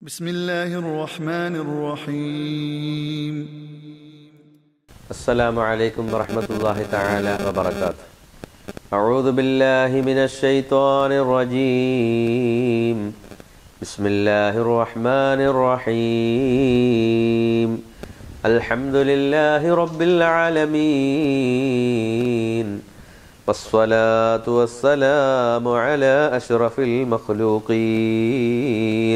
بسم الله الرحمن الرحيم السلام عليكم ورحمة الله تعالى وبركاته أعوذ بالله من الشيطان الرجيم بسم الله الرحمن الرحيم الحمد لله رب العالمين والصلاة والسلام على أشرف المخلوقين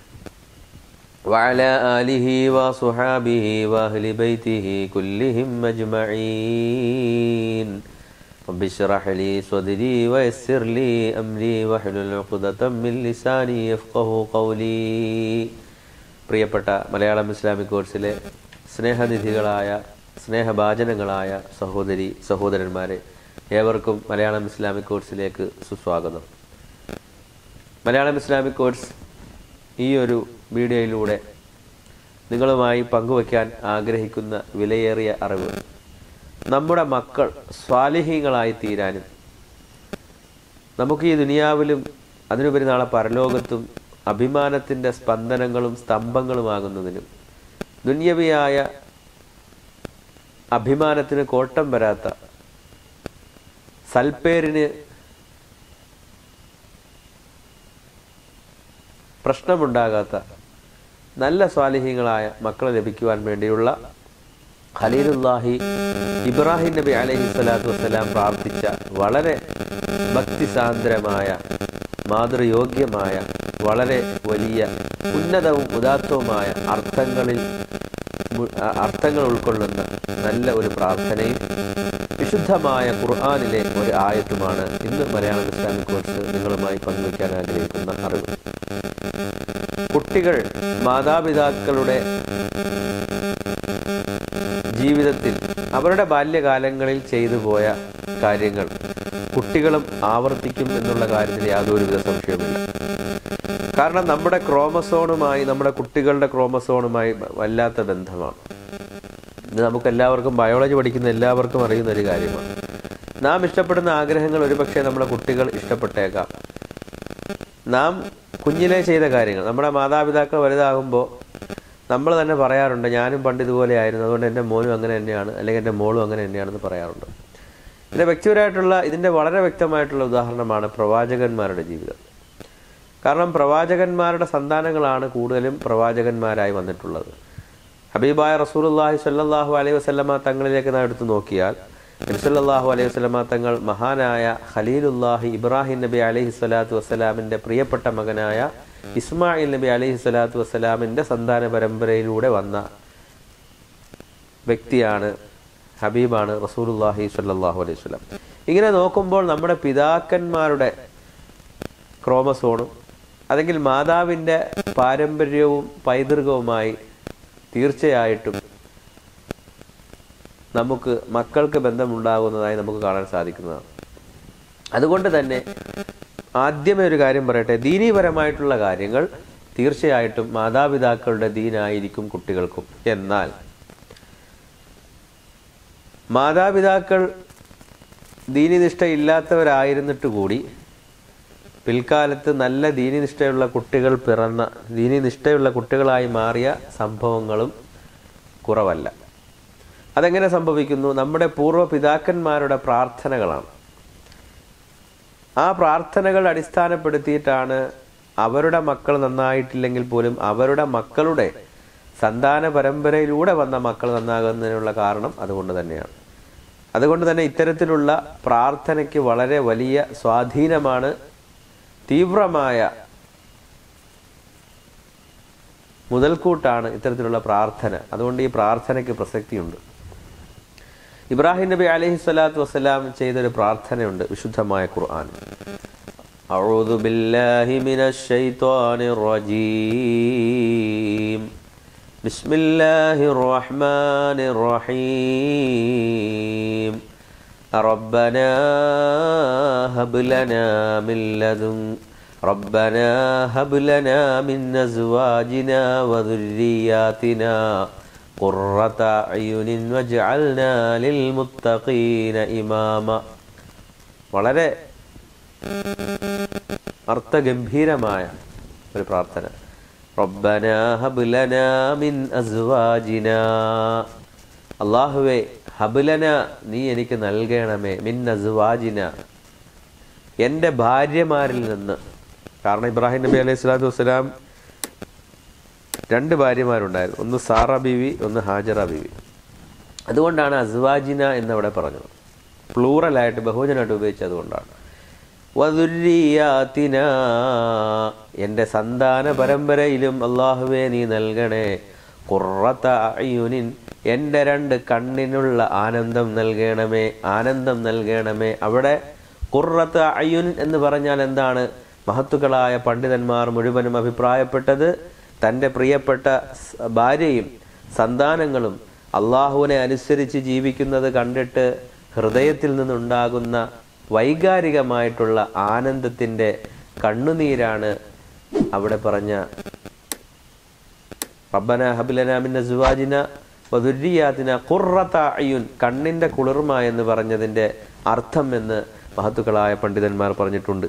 وعلى آله وصحابه وأهل بيته كلهم أجمعين رب اشرح لي صدري ويسر لي أمري واحلل عقدة من لساني يفقه قولي പ്രിയപ്പെട്ട മലയാളം ഇസ്ലാമിക് കോഴ്സിലെ സ്നേഹനിധികളായ സ്നേഹഭാചനങ്ങളായ സഹോദരി സഹോദരന്മാരെ ഏവർക്കും മലയാളം ഇസ്ലാമിക് കോഴ്സിലേക്ക് സുസ്വാഗതം മലയാളം ഇസ്ലാമിക് കോഴ്സ് ഈ ഒരു വീഡിയോയിലൂടെ നിങ്ങളുമായി പങ്കുവയ്ക്കാൻ ആഗ്രഹിക്കുന്ന വിലയേറിയ അറിവ് നമ്മുടെ മക്കൾ സ്വാലിഹീങ്ങളായി തീരാനും നമുക്ക് ഈ ദുനിയാവിലും അതിനുപരി നാളെ പരലോകത്തും അഭിമാനത്തിൻ്റെ സ്പന്ദനങ്ങളും സ്തംഭങ്ങളുമാകുന്നതിനും ദുന്യവിയായ അഭിമാനത്തിന് കോട്ടം വരാത്ത സൽപ്പേരിന് പ്രശ്നമുണ്ടാകാത്ത നല്ല സ്വാലിഹ്യങ്ങളായ മക്കളെ ലഭിക്കുവാൻ വേണ്ടിയുള്ള ഖലീലുല്ലാഹി ഇബ്രാഹിം നബി അലൈഹി സ്വലാത്തു വസ്സലാം പ്രാർത്ഥിച്ച വളരെ ഭക്തിസാന്ദ്രമായ മാതൃയോഗ്യമായ വളരെ വലിയ ഉന്നതവും ഉദാത്തവുമായ അർത്ഥങ്ങളിൽ മു- അ- അർത്ഥങ്ങൾ ഉൾക്കൊള്ളുന്ന നല്ല ഒരു പ്രാർത്ഥനയും വിശുദ്ധമായ ഖുർആാനിലെ ഒരു ആയത്തുമാണ് ഇന്ന് മലയാളം ഇസ്ലാമിക് കോഴ്സ് നിങ്ങളുമായി പങ്കുവയ്ക്കാൻ ആഗ്രഹിക്കുന്ന അറിവ് കുട്ടികൾ മാതാപിതാക്കളുടെ ജീവിതത്തിൽ അവരുടെ ബാല്യകാലങ്ങളിൽ ചെയ്തു പോയ കാര്യങ്ങൾ കുട്ടികളും ആവർത്തിക്കും എന്നുള്ള കാര്യത്തിൽ യാതൊരുവിധ സംശയവുമില്ല കാരണം നമ്മുടെ ക്രോമസോണുമായി നമ്മുടെ കുട്ടികളുടെ ക്രോമസോണുമായി വല്ലാത്ത ബന്ധമാണ് ഇത് നമുക്ക് എല്ലാവർക്കും ബയോളജി പഠിക്കുന്ന എല്ലാവർക്കും അറിയുന്ന ഒരു കാര്യമാണ് നാം ഇഷ്ടപ്പെടുന്ന ആഗ്രഹങ്ങൾ ഒരുപക്ഷെ നമ്മുടെ കുട്ടികൾ ഇഷ്ടപ്പെട്ടേക്കാം നാം കുഞ്ഞിലെ ചെയ്ത കാര്യങ്ങൾ നമ്മുടെ മാതാപിതാക്കൾ വലുതാകുമ്പോൾ നമ്മൾ തന്നെ പറയാറുണ്ട് ഞാനും പണ്ട് ഇതുപോലെ ആയിരുന്നു അതുകൊണ്ട് എൻ്റെ മോനും അങ്ങനെ തന്നെയാണ് അല്ലെങ്കിൽ എൻ്റെ മോളും അങ്ങനെ തന്നെയാണെന്ന് പറയാറുണ്ട് ഇതിൻ്റെ വ്യക്തിപരമായിട്ടുള്ള ഇതിൻ്റെ വളരെ വ്യക്തമായിട്ടുള്ള ഉദാഹരണമാണ് പ്രവാചകന്മാരുടെ ജീവിതം കാരണം പ്രവാചകന്മാരുടെ സന്താനങ്ങളാണ് കൂടുതലും പ്രവാചകന്മാരായി വന്നിട്ടുള്ളത് ഹബീബായ റസൂലുള്ളാഹി സ്വല്ലല്ലാഹു അലൈഹി വസല്ലമ തങ്ങളിലേക്ക് നാം എടുത്തു നോക്കിയാൽ നബിസല്ലാഹു അലൈഹി വസല്ലമ തങ്ങൾ മഹാനായ ഖലീലുല്ലാഹി ഇബ്രാഹിം നബി അലൈഹി സ്വലാത്തു വസ്സലാമിൻ്റെ പ്രിയപ്പെട്ട മകനായ ഇസ്മായിൽ നബി അലൈഹി സ്വലാത്തു വസ്സലാമിൻ്റെ സന്താന പരമ്പരയിലൂടെ വന്ന വ്യക്തിയാണ് ഹബീബാണ് റസൂലുല്ലാഹി സ്വല്ലല്ലാഹു അലൈഹി വസല്ലം ഇങ്ങനെ നോക്കുമ്പോൾ നമ്മുടെ പിതാക്കന്മാരുടെ ക്രോമസോണും അല്ലെങ്കിൽ മാതാവിൻ്റെ പാരമ്പര്യവും പൈതൃകവുമായി തീർച്ചയായിട്ടും നമുക്ക് മക്കൾക്ക് ബന്ധമുണ്ടാകുന്നതായി നമുക്ക് കാണാൻ സാധിക്കുന്നതാണ് അതുകൊണ്ട് തന്നെ ആദ്യമേ ഒരു കാര്യം പറയട്ടെ ദീനീപരമായിട്ടുള്ള കാര്യങ്ങൾ തീർച്ചയായിട്ടും മാതാപിതാക്കളുടെ ദീനായിരിക്കും കുട്ടികൾക്കും എന്നാൽ മാതാപിതാക്കൾ ദീനിനിഷ്ഠ ഇല്ലാത്തവരായിരുന്നിട്ട് കൂടി പിൽക്കാലത്ത് നല്ല ദീനിനിഷ്ഠയുള്ള കുട്ടികൾ പിറന്ന ദീനിനിഷ്ഠയുള്ള കുട്ടികളായി മാറിയ സംഭവങ്ങളും കുറവല്ല അതെങ്ങനെ സംഭവിക്കുന്നു നമ്മുടെ പൂർവ്വ പിതാക്കന്മാരുടെ പ്രാർത്ഥനകളാണ് ആ പ്രാർത്ഥനകൾ അടിസ്ഥാനപ്പെടുത്തിയിട്ടാണ് അവരുടെ മക്കൾ നന്നായിട്ടില്ലെങ്കിൽ പോലും അവരുടെ മക്കളുടെ സന്താന പരമ്പരയിലൂടെ വന്ന മക്കൾ നന്നാകുന്നതിനുള്ള കാരണം അതുകൊണ്ട് തന്നെയാണ് അതുകൊണ്ട് തന്നെ ഇത്തരത്തിലുള്ള പ്രാർത്ഥനയ്ക്ക് വളരെ വലിയ സ്വാധീനമാണ് തീവ്രമായ മുതൽക്കൂട്ടാണ് ഇത്തരത്തിലുള്ള പ്രാർത്ഥന അതുകൊണ്ട് ഈ പ്രാർത്ഥനയ്ക്ക് പ്രസക്തിയുണ്ട് ഇബ്രാഹിം നബി അലൈഹി സ്വലാത്തു വസ്സലാം ചെയ്തൊരു പ്രാർത്ഥനയുണ്ട് വിശുദ്ധമായ ഖുർആൻ أعوذ بالله من الشيطان الرجيم بسم الله الرحمن الرحيم ربنا هب لنا من لدن ربنا هب لنا من أزواجنا وذرياتنا قرة أعين واجعلنا للمتقين إماما വളരെ അർത്ഥഗംഭീരമായ ഒരു പ്രാർത്ഥന റബ്ബന ഹബ്ലന മിൻ അസ്വാജിന അള്ളാഹുവേ ഹബ്ലന നീ എനിക്ക് നൽകണമേ മിൻ അസ്വാജിന എൻ്റെ ഭാര്യമാരിൽ നിന്ന് കാരണം ഇബ്രാഹിം നബി അലൈഹി സ്വലാത്തു വസ്സലാം രണ്ട് ഭാര്യമാരുണ്ടായിരുന്നു ഒന്ന് സാറ ബീവി ഒന്ന് ഹാജറ ബീവി അതുകൊണ്ടാണ് അസ്വാജിന എന്നവിടെ പറഞ്ഞത് പ്ലൂറലായിട്ട് ബഹുജനായിട്ട് ഉപയോഗിച്ചത് അതുകൊണ്ടാണ് വതുര്യാത്തിന എൻ്റെ സന്താന പരമ്പരയിലും അള്ളാഹുവേ നീ നൽകണേ കുറത്ത അയ്യുനിൻ എൻ്റെ രണ്ട് കണ്ണിനുള്ള ആനന്ദം നൽകണമേ ആനന്ദം നൽകണമേ അവിടെ കുറത്ത് അയ്യുൻ എന്ന് പറഞ്ഞാൽ എന്താണ് മഹത്തുക്കളായ പണ്ഡിതന്മാർ മുഴുവനും അഭിപ്രായപ്പെട്ടത് തൻ്റെ പ്രിയപ്പെട്ട സ് ഭാര്യയും സന്താനങ്ങളും അള്ളാഹുവിനെ അനുസരിച്ച് ജീവിക്കുന്നത് കണ്ടിട്ട് ഹൃദയത്തിൽ നിന്നുണ്ടാകുന്ന വൈകാരികമായിട്ടുള്ള ആനന്ദത്തിൻ്റെ കണ്ണുനീരാണ് അവിടെ പറഞ്ഞ റബ്ബന ഹബിലന മിൻ അസ്വാജിന വദുര്രിയാതിന ഖുർറത അയ്യുൻ കണ്ണിന്റെ കുളിർമ എന്ന് പറഞ്ഞതിന്റെ അർത്ഥം എന്ന് മഹത്തുക്കളായ പണ്ഡിതന്മാർ പറഞ്ഞിട്ടുണ്ട്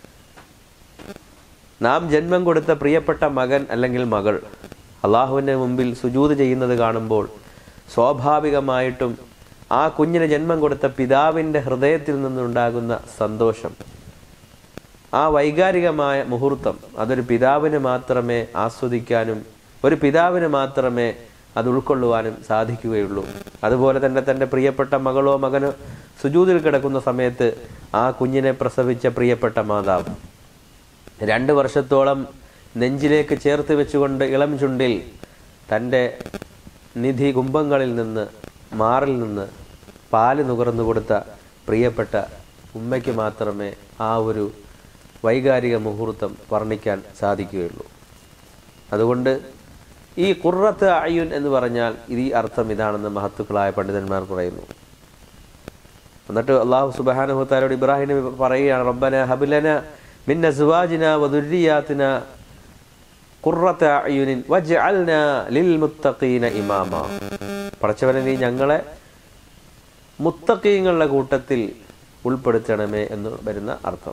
നാം ജന്മം കൊടുത്ത പ്രിയപ്പെട്ട മകൻ അല്ലെങ്കിൽ മകൾ അള്ളാഹുവിൻ്റെ മുമ്പിൽ സുജൂത് ചെയ്യുന്നത് കാണുമ്പോൾ സ്വാഭാവികമായിട്ടും ആ കുഞ്ഞിന് ജന്മം കൊടുത്ത പിതാവിൻ്റെ ഹൃദയത്തിൽ നിന്നുണ്ടാകുന്ന സന്തോഷം ആ വൈകാരികമായ മുഹൂർത്തം അതൊരു പിതാവിന് മാത്രമേ ആസ്വദിക്കാനും ഒരു പിതാവിന് മാത്രമേ അത് ഉൾക്കൊള്ളുവാനും സാധിക്കുകയുള്ളൂ അതുപോലെ തന്നെ തൻ്റെ പ്രിയപ്പെട്ട മകളോ മകനോ സുജൂതിൽ കിടക്കുന്ന സമയത്ത് ആ കുഞ്ഞിനെ പ്രസവിച്ച പ്രിയപ്പെട്ട മാതാവ് രണ്ട് വർഷത്തോളം നെഞ്ചിലേക്ക് ചേർത്ത് വെച്ചുകൊണ്ട് ഇളം ചുണ്ടിൽ തൻ്റെ നിധി കുംഭങ്ങളിൽ നിന്ന് മാറിൽ നിന്ന് പാല് നുകർന്നു കൊടുത്ത പ്രിയപ്പെട്ട ഉമ്മയ്ക്ക് മാത്രമേ ആ ഒരു വൈകാരിക മുഹൂർത്തം വർണ്ണിക്കാൻ സാധിക്കുകയുള്ളൂ അതുകൊണ്ട് ഈ കുറത്ത് അയ്യുൻ എന്ന് പറഞ്ഞാൽ ഇത് ഈ അർത്ഥം ഇതാണെന്ന് മഹത്തുക്കളായ പണ്ഡിതന്മാർ പറയുന്നു എന്നിട്ട് അള്ളാഹു സുബാനുഹത്താരോട് ഇബ്രാഹിം നബി പറയുകയാണ് റബ്ബന ഹബിലന മിൻ അസ്വാജിന വദുര്രിയാത്തിന ഖുർറത അയ്യുനിൻ വജ്അൽന ലിൽ മുത്തഖീന ഇമാമ പടച്ചവനെ നീ ഞങ്ങളെ മുത്തഖീങ്ങളുടെ കൂട്ടത്തിൽ ഉൾപ്പെടുത്തണമേ എന്ന് വരുന്ന അർത്ഥം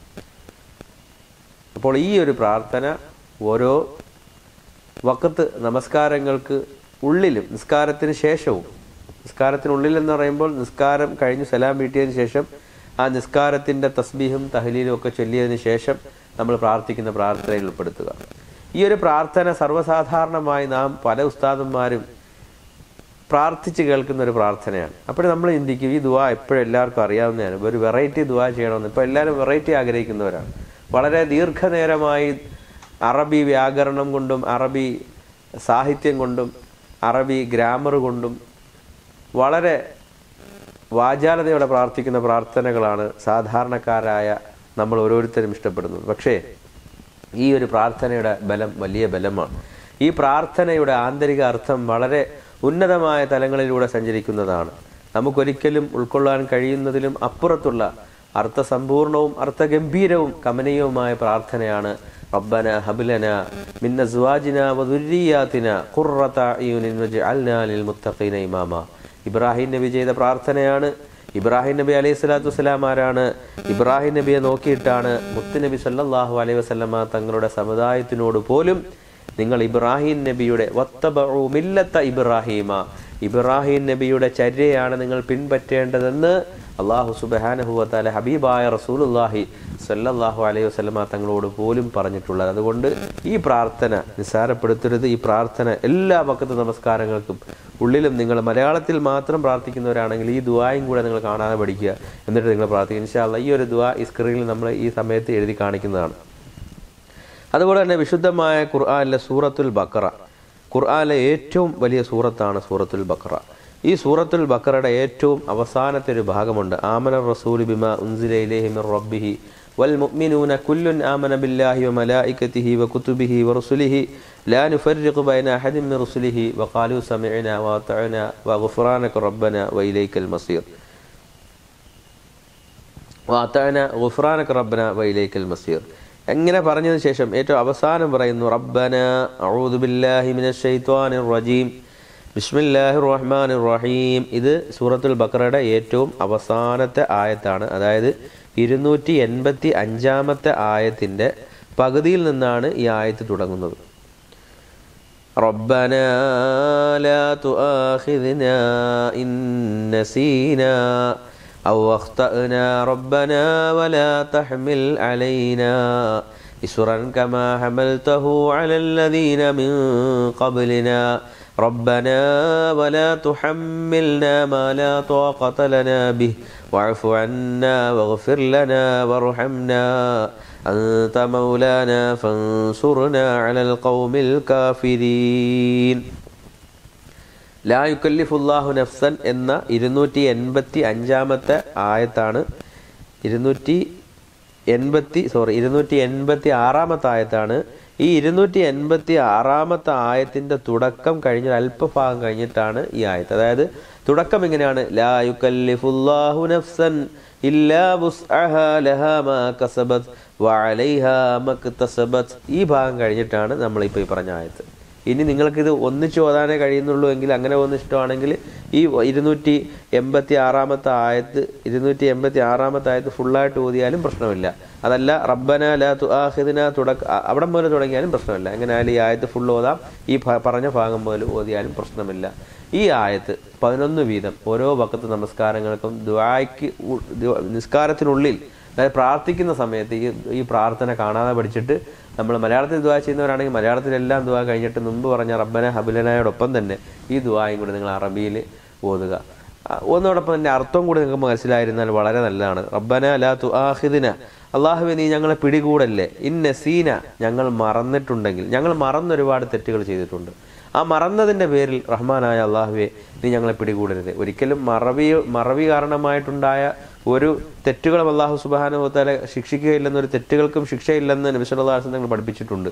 അപ്പോൾ ഈ ഒരു പ്രാർത്ഥന ഓരോ വക്കത്ത് നമസ്കാരങ്ങൾക്ക് ഉള്ളിലും നിസ്കാരത്തിന് ശേഷവും നിസ്കാരത്തിനുള്ളിൽ എന്ന് പറയുമ്പോൾ നിസ്കാരം കഴിഞ്ഞ് സലാം വീട്ടിയതിന് ശേഷം ആ നിസ്കാരത്തിൻ്റെ തസ്ബീഹും തഹലീലും ഒക്കെ ചൊല്ലിയതിന് ശേഷം നമ്മൾ പ്രാർത്ഥിക്കുന്ന പ്രാർത്ഥനയിൽ ഉൾപ്പെടുത്തുക ഈ ഒരു പ്രാർത്ഥന സർവ്വസാധാരണമായി നാം പല ഉസ്താദന്മാരും പ്രാർത്ഥിച്ച് കേൾക്കുന്ന ഒരു പ്രാർത്ഥനയാണ് അപ്പോൾ നമ്മൾ ചിന്തിക്കും ഈ ദുവാ എപ്പോഴും എല്ലാവർക്കും അറിയാവുന്നതാണ് ഒരു വെറൈറ്റി ദുവാ ചെയ്യണമെന്ന് ഇപ്പോൾ എല്ലാവരും വെറൈറ്റി ആഗ്രഹിക്കുന്നവരാണ് വളരെ ദീർഘനേരമായി അറബി വ്യാകരണം കൊണ്ടും അറബി സാഹിത്യം കൊണ്ടും അറബി ഗ്രാമർ കൊണ്ടും വളരെ വാചാലതയോടെ പ്രാർത്ഥിക്കുന്ന പ്രാർത്ഥനകളാണ് സാധാരണക്കാരായ നമ്മൾ ഓരോരുത്തരും ഇഷ്ടപ്പെടുന്നത് പക്ഷേ ഈ ഒരു പ്രാർത്ഥനയുടെ ബലം വലിയ ബലമാണ് ഈ പ്രാർത്ഥനയുടെ ആന്തരിക അർത്ഥം വളരെ ഉന്നതമായ തലങ്ങളിലൂടെ സഞ്ചരിക്കുന്നതാണ് നമുക്കൊരിക്കലും ഉൾക്കൊള്ളാൻ കഴിയുന്നതിലും അപ്പുറത്തുള്ള അർത്ഥസമ്പൂർണവും അർത്ഥഗംഭീരവും കമനീയവുമായ പ്രാർത്ഥനയാണ് റബ്ബന ഹബിലന മിന്ന സുവാജിന വദുര്രിയാത്തിന ഖുർറത അയ്യുനിൻ വജ്അൽനാ ലിൽ മുത്തഖീന ഇമാമ ഇബ്രാഹിം നബി ചെയ്ത പ്രാർത്ഥനയാണ് ഇബ്രാഹിം നബി അലൈഹി സ്വലാത്തു വസ്സലാം ആരാണ് ഇബ്രാഹിം നബിയെ നോക്കിയിട്ടാണ് മുത്തുനബി സല്ലല്ലാഹു അലൈഹി വസല്ലമ തങ്ങളുടെ സമുദായത്തിനോട് പോലും നിങ്ങൾ ഇബ്രാഹിം നബിയുടെ വത്തബഉ മില്ലത്ത ഇബ്രാഹീമ ഇബ്രാഹിം നബിയുടെ ചര്യയാണ് നിങ്ങൾ പിൻപറ്റേണ്ടതെന്ന് അള്ളാഹു സുബഹാനഹുവത്താല ഹബീബായ റസൂലുല്ലാഹി സല്ലല്ലാഹു അലൈഹി വസല്ലമ തങ്ങളോട് പോലും പറഞ്ഞിട്ടുള്ളത് അതുകൊണ്ട് ഈ പ്രാർത്ഥന നിസ്സാരപ്പെടുത്തരുത് ഈ പ്രാർത്ഥന എല്ലാ വക്കത്ത് നമസ്കാരങ്ങൾക്കും ഉള്ളിലും നിങ്ങൾ മലയാളത്തിൽ മാത്രം പ്രാർത്ഥിക്കുന്നവരാണെങ്കിൽ ഈ ദുആയും കൂടെ നിങ്ങൾ കാണാതെ പഠിക്കുക എന്നിട്ട് നിങ്ങൾ പ്രാർത്ഥിക്കുക ഇൻഷാല്ല ഈ ഒരു ദുആ ഈ സ്ക്രീനിൽ നമ്മൾ ഈ സമയത്ത് എഴുതി കാണിക്കുന്നതാണ് അതുപോലെ തന്നെ വിശുദ്ധമായ ഖുർആാനിലെ സൂറത്തുൽ ബക്കറ ഖുർആാനിലെ ഏറ്റവും വലിയ സൂറത്താണ് സൂറത്തുൽ ബക്കറ ഈ സൂറത്തുൽ ബക്കറയുടെ ഏറ്റവും അവസാനത്തെ ഒരു ഭാഗമുണ്ട് ആമന റസൂൽ ബിമ ഉൻസിലൈലേഹി മിർ റബ്ബിഹി വൽ മുഅ്മിനൂന കുല്ലുൻ ആമന ബില്ലാഹി വ മലായികതിഹി വ കുതുബിഹി വ റസുലിഹി ലാ നുഫർരിഖു ബൈന അഹദിൻ മിർ റസുലിഹി വ ഖാലു സമഇന വ അതഅന വ ഗുഫ്റാനക റബ്ബന വ ഇലൈക്കൽ മസീർ വ അതഅന ഗുഫ്റാനക റബ്ബന വ ഇലൈക്കൽ മസീർ എങ്ങനെ പറഞ്ഞതിന് ശേഷം ഏറ്റവും അവസാനം പറയുന്നു റബ്ബന അഊദു ബില്ലാഹി മിനശ് ശൈത്വാനിർ റജീം ബിസ്മില്ലാഹിർ റഹ്മാനിർ റഹീം ഇത് സൂറത്തുൽ ബക്കറയുടെ ഏറ്റവും അവസാനത്തെ ആയത്താണ് അതായത് ഇരുന്നൂറ്റി എൺപത്തി അഞ്ചാമത്തെ ആയത്തിൻ്റെ പകുതിയിൽ നിന്നാണ് ഈ ആയത്ത് തുടങ്ങുന്നത് ربنا لا تؤاخذنا إن نسينا أو أخطأنا ربنا ولا تحمل علينا إسرا كما حملته على الذين من قبلنا ربنا ولا تحملنا ما لا طاقة لنا به واعف عنا واغفر لنا وارحمنا أنت مولانا فانصرنا على القوم الكافرين ലാ യുക്കല്ലിഫുല്ലാഹു നഫ്സൻ എന്ന ഇരുന്നൂറ്റി എൺപത്തി അഞ്ചാമത്തെ ആയത്താണ് ഇരുന്നൂറ്റി എൺപത്തി സോറി ഇരുന്നൂറ്റി എൺപത്തി ആറാമത്തെ ആയത്താണ് ഈ ഇരുന്നൂറ്റി എൺപത്തി ആറാമത്തെ ആയത്തിന്റെ തുടക്കം കഴിഞ്ഞ അല്പഭാഗം കഴിഞ്ഞിട്ടാണ് ഈ ആയത്ത് അതായത് തുടക്കം ഇങ്ങനെയാണ് ലാ യുക്കല്ലിഫുല്ലാഹു നഫ്സൻ ഇല്ലാ വുസ്അഹാ ലഹാ മാ കസബത് വഅലൈഹാ മക്തസബത് ഈ ഭാഗം കഴിഞ്ഞിട്ടാണ് നമ്മളിപ്പോൾ ഈ പറഞ്ഞ ആയത്ത് ഇനി നിങ്ങൾക്കിത് ഒന്നിച്ച് ഓതാനേ കഴിയുന്നുള്ളൂ എങ്കിൽ അങ്ങനെ ഒന്ന് ഇഷ്ടമാണെങ്കിൽ ഈ ഇരുന്നൂറ്റി എൺപത്തി ആറാമത്തെ ആയത്ത് ഇരുന്നൂറ്റി എൺപത്തി ആറാമത്തെ ആയത്ത് ഫുള്ളായിട്ട് ഓതിയാലും പ്രശ്നമില്ല അതല്ല റബ്ബന ലാ തുആഖിദ്ന തുടക്ക അവിടെ മുതൽ തുടങ്ങിയാലും പ്രശ്നമില്ല എങ്ങനെയായാലും ഈ ആയത്ത് ഫുൾ ഓതാം ഈ ഭ- പറഞ്ഞ ഭാഗം മുതൽ ഓതിയാലും പ്രശ്നമില്ല ഈ ആയത്ത് പതിനൊന്ന് വീതം ഓരോ വക്കത്ത് നമസ്കാരങ്ങൾക്കും ദ്വായ്ക്ക് ഉ- ദ്വ- നിസ്കാരത്തിനുള്ളിൽ അതായത് പ്രാർത്ഥിക്കുന്ന സമയത്ത് ഈ ഈ പ്രാർത്ഥന കാണാതെ പഠിച്ചിട്ട് നമ്മൾ മലയാളത്തിൽ ദുവാ ചെയ്യുന്നവരാണെങ്കിൽ മലയാളത്തിലെല്ലാം ദുവാ കഴിഞ്ഞിട്ട് മുമ്പ് പറഞ്ഞ റബ്ബന ഹബുലനായോടൊപ്പം തന്നെ ഈ ദുവായും കൂടി നിങ്ങൾ അറബിയിൽ ഓതുക ആ, ഒന്നോടൊപ്പം തന്നെ അർത്ഥം കൂടി നിങ്ങൾക്ക് മനസ്സിലായിരുന്നാൽ വളരെ നല്ലതാണ് റബ്ബന ലാ തുആഖിദിന അള്ളാഹുവെ നീ ഞങ്ങളെ പിടികൂടല്ലേ ഇന്ന സീന ഞങ്ങൾ മറന്നിട്ടുണ്ടെങ്കിൽ ഞങ്ങൾ മറന്നൊരുപാട് തെറ്റുകൾ ചെയ്തിട്ടുണ്ട് ആ മറന്നതിൻ്റെ പേരിൽ റഹ്മാനായ അള്ളാഹുവെ നീ ഞങ്ങളെ പിടികൂടരുത് ഒരിക്കലും മറവി മറവി കാരണമായിട്ടുണ്ടായ ഒരു തെറ്റുകളും അള്ളാഹു സുബാനുഭവത്താലെ ശിക്ഷിക്കുകയില്ലെന്നൊരു തെറ്റുകൾക്കും ശിക്ഷയില്ലെന്ന് നബിസ്വല്ലാസ് നിങ്ങൾ പഠിപ്പിച്ചിട്ടുണ്ട്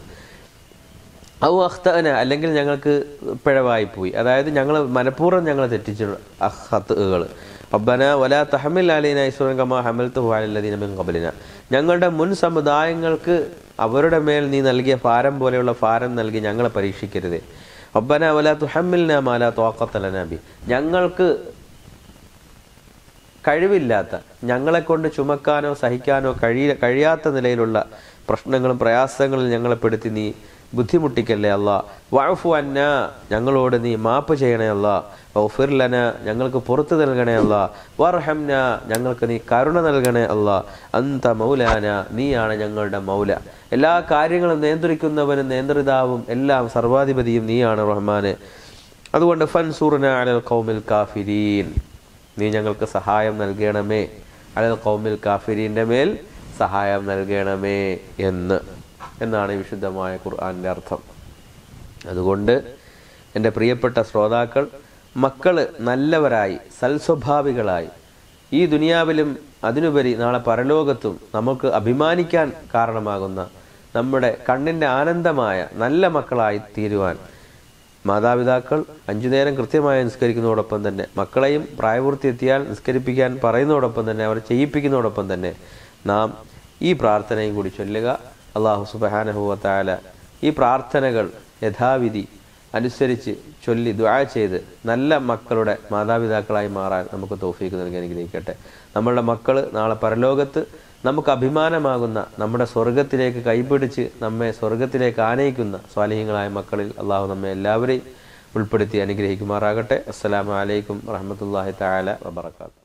ഔ അഖ്തഅന അല്ലെങ്കിൽ ഞങ്ങൾക്ക് പിഴവായി പോയി അതായത് ഞങ്ങൾ മനഃപൂർവ്വം ഞങ്ങൾ തെറ്റിച്ചു അഹത്തുകൾ റബ്ബന വലാ തഹമിൽ അലീന ഈശ്വരൻ കമാ ഹമൽത്തു അലല്ലദീന മിൻ ഖബലിന ഞങ്ങളുടെ മുൻ സമുദായങ്ങൾക്ക് അവരുടെ മേൽ നീ നൽകിയ ഭാരം പോലെയുള്ള ഭാരം നൽകി ഞങ്ങളെ പരീക്ഷിക്കരുത് റബ്ബന വലാ തുഹമ്മിൽന മാലാ ത്വാഖത്ത ലനാ ബി ഞങ്ങൾക്ക് കഴിവില്ലാത്ത ഞങ്ങളെ കൊണ്ട് ചുമക്കാനോ സഹിക്കാനോ കഴിയ കഴിയാത്ത നിലയിലുള്ള പ്രശ്നങ്ങളും പ്രയാസങ്ങളും ഞങ്ങളെ പെടുത്തി നീ ബുദ്ധിമുട്ടിക്കല്ലേ അല്ല വഴഫു അന്ന ഞങ്ങളോട് നീ മാപ്പ് ചെയ്യണേ അല്ല വൗഫിർലന ഞങ്ങൾക്ക് പുറത്തു നൽകണേ അല്ല വർഹംന ഞങ്ങൾക്ക് നീ കരുണ നൽകണേ അല്ല അന്ത മൗലാന നീയാണ് ഞങ്ങളുടെ മൗല എല്ലാ കാര്യങ്ങളും നിയന്ത്രിക്കുന്നവനും നിയന്ത്രിതാവും എല്ലാം സർവാധിപതിയും നീയാണ് റഹ്മാന് അതുകൊണ്ട് ഫൻസൂർന അലൽ ഖൗമിൽ കാഫിരീൻ നീ ഞങ്ങൾക്ക് സഹായം നൽകണമേ അലൽ കൗമിൽ കാഫിരീൻ്റെ മേൽ സഹായം നൽകണമേ എന്ന് എന്നാണ് ഈ വിശുദ്ധമായ ഖുർആന്റെ അർത്ഥം അതുകൊണ്ട് എൻ്റെ പ്രിയപ്പെട്ട ശ്രോതാക്കൾ മക്കള് നല്ലവരായി സൽസ്വഭാവികളായി ഈ ദുനിയാവിലും അതിനുപരി നാളെ പരലോകത്തും നമുക്ക് അഭിമാനിക്കാൻ കാരണമാകുന്ന നമ്മുടെ കണ്ണിൻ്റെ ആനന്ദമായ നല്ല മക്കളായി തീരുവാൻ മാതാപിതാക്കൾ അഞ്ചു നേരം കൃത്യമായി നിസ്കരിക്കുന്നതോടൊപ്പം തന്നെ മക്കളെയും പ്രായപൂർത്തി എത്തിയാൽ നിസ്കരിപ്പിക്കാൻ പറയുന്നതോടൊപ്പം തന്നെ അവർ ചെയ്യിപ്പിക്കുന്നതോടൊപ്പം തന്നെ നാം ഈ പ്രാർത്ഥനയും കൂടി ചൊല്ലുക അള്ളാഹു സുബഹാനഹുവത്തായ ഈ പ്രാർത്ഥനകൾ യഥാവിധി അനുസരിച്ച് ചൊല്ലി ദുആ ചെയ്ത് നല്ല മക്കളുടെ മാതാപിതാക്കളായി മാറാൻ നമുക്ക് തോഫീക്ക് നൽകി അനുഗ്രഹിക്കട്ടെ നമ്മളുടെ മക്കൾ നാളെ പരലോകത്ത് നമുക്ക് അഭിമാനമാകുന്ന നമ്മുടെ സ്വർഗത്തിലേക്ക് കൈപിടിച്ച് നമ്മെ സ്വർഗത്തിലേക്ക് ആനയിക്കുന്ന സ്വാലിഹ്യങ്ങളായ മക്കളിൽ അള്ളാഹു നമ്മെ എല്ലാവരെയും ഉൾപ്പെടുത്തി അനുഗ്രഹിക്കുമാറാകട്ടെ അസ്സലാമു അലൈക്കും വറഹ്മത്തുള്ളാഹി തആല വബറകാതുഹു